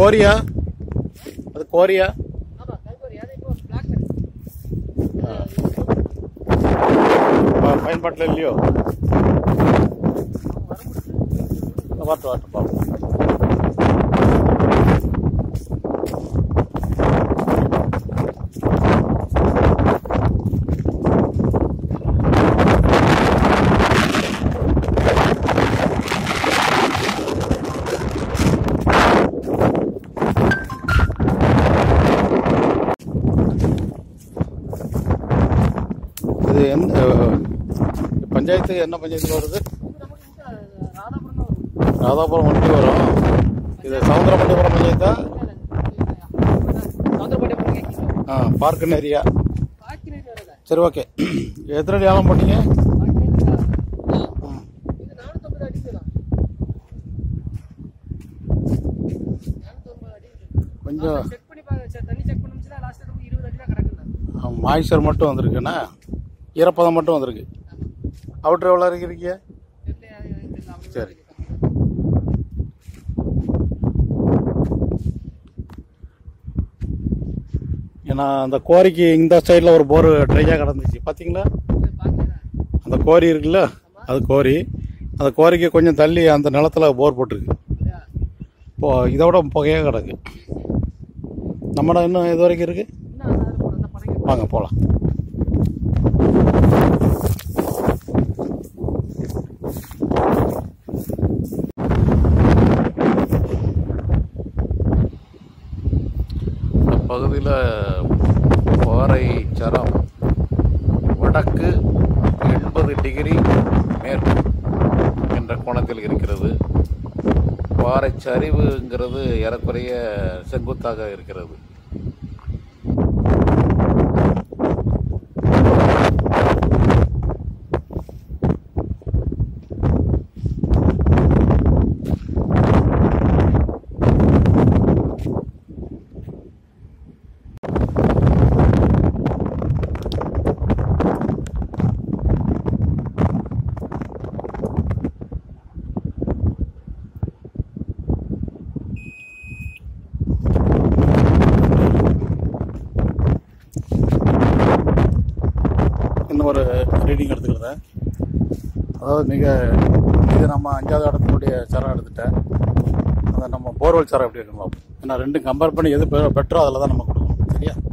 chorea அது chorea ஆமா கைகோரி அது இப்போ பிளாக் பண்ணி ப- பயன்பாட்டில் இல்லையோ வாட்டு வாட்டு பார்ப்போம் இது எந்த பஞ்சாயத்து என்ன பஞ்சாயத்து வருது இது நமக்கு இந்த ராதாபுரம் தான் வரும் ராதாபுரம் ஒட்டி வரும் இது சவுந்தரமண்டிபுரம் பஞ்சாயத்தா சவுந்தரபாண்டியபுரம் கேட்குறோம் ஆ பார்க்கன் ஏரியா காக்கிரேட் வரல சரி ஓகே எத்தனை அடி ஆழம் பண்ணீங்க இது நானூத்தம்பது அடி தான் நானூத்தம்பது அடி கொஞ்சம் செக் பண்ணி பாருங்க சரி, தண்ணி செக் பண்ணுச்சுன்னா லாஸ்ட் நமக்கு இருபது அடி தான் கிடக்குண்ணா மாய்ச்சர் மட்டும் வந்திருக்குண்ணா ஈரப்பதம் மட்டும் வந்திருக்கு அவுட்ரு எவ்வளோ இருக்கிறீங்க சரி ஏன்னா அந்த கோரிக்கு இந்த சைடில் ஒரு போர் ட்ரையாக கிடந்துச்சு பார்த்தீங்களா அந்த கோரி இருக்குல்ல அது கோரி அந்த கோரிக்கு கொஞ்சம் தள்ளி அந்த நிலத்துல போர் போட்டிருக்கு இப்போ இதை விட புகையாக கிடக்கு நம்மட இன்னும் இது வரைக்கும் இருக்கு வாங்க போகலாம் இந்த பகுதியில் பாறை சரம் வடக்கு எண்பது டிகிரி மேற்கு என்ற கோணத்தில் இருக்கிறது பாறை சரிவுங்கிறது ஏறக்குறைய செங்குத்தாக இருக்கிறது இன்னும் ஒரு ரீடிங் எடுத்துக்கிறேன் அதாவது நீங்கள் இது நம்ம அஞ்சாவது இடத்துடைய சரம் எடுத்துட்டேன் அதை நம்ம போர்வெல் சரம் எப்படி இருக்கணும் ஏன்னா ரெண்டும் கம்பேர் பண்ணி எது பெ- பெட்டரோ அதில் தான் நம்ம கொடுக்கணும் சரியா